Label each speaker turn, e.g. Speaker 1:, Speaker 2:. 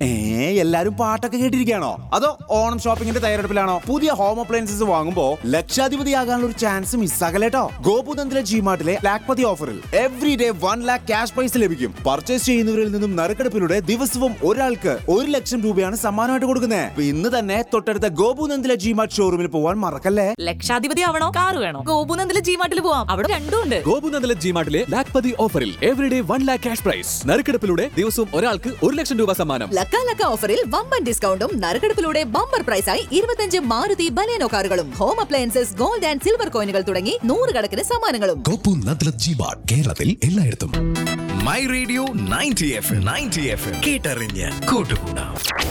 Speaker 1: ഏ എല്ലാരും പാട്ടൊക്കെ കേട്ടിരിക്കുകയാണോ അതോ ഓണം ഷോപ്പിംഗിന്റെ തയ്യാറെടുപ്പിലാണോ പുതിയ ഹോം അപ്ലയൻസസ് വാങ്ങുമ്പോ ലക്ഷാധിപതിയാകാനുള്ള ഒരു ചാൻസ് മിസ്സാകലേട്ടോ ഗോപുനന്ദിലെ ജിമാർട്ടിലെ ലാക്പതി ഓഫറിൽ every day one lakh cash prize ലഭിക്കും പർച്ചേസ് ചെയ്യുന്നവരിൽ നിന്നും നറുക്കെടുപ്പിലൂടെ ദിവസവും ഒരാൾക്ക് ഒരു ലക്ഷം രൂപയാണ് സമ്മാനമായിട്ട് കൊടുക്കുന്നത് ഇന്ന് തന്നെ തൊട്ടടുത്ത ഗോപുനന്ദിലെ ജിമാർട്ട് ഷോറൂമിൽ പോവാൻ മറക്കല്ലേ
Speaker 2: ലക്ഷാധിപതി ആവണോ കാറ് വേണോ ഗോപുനന്ദിലെ ജീമാട്ടിൽ പോവാം അവിടെ രണ്ടും ഉണ്ട്
Speaker 3: ഗോപുനന്ദല ജിമാർട്ടിലെ ലാക്പതി ഓഫറിൽ everyday one lakh cash prize നറുക്കെടുപ്പിലൂടെ ദിവസവും ഒരാൾക്ക് ഒരു ലക്ഷം രൂപ സമ്മാനം
Speaker 4: ലക്ക ലക്ക ഓഫറിൽ വമ്പൻ ഡിസ്കൗണ്ടും നറുക്കെടുപ്പിലൂടെ ബമ്പർ പ്രൈസായി ഇരുപത്തഞ്ച് മാരുതി ബലേനോ കാറുകളും home appliances gold and silver കോയിനുകൾ തുടങ്ങി നൂറുകണക്കിന് സമ്മാനങ്ങളും
Speaker 5: കോപ്പു നദ്ല ജിമാർട്ട് കേരളത്തിൽ എല്ലായിടത്തും
Speaker 6: my radio ninety F ninety F കേട്ടറിഞ്ഞ് കൂട്ടുകൂടാം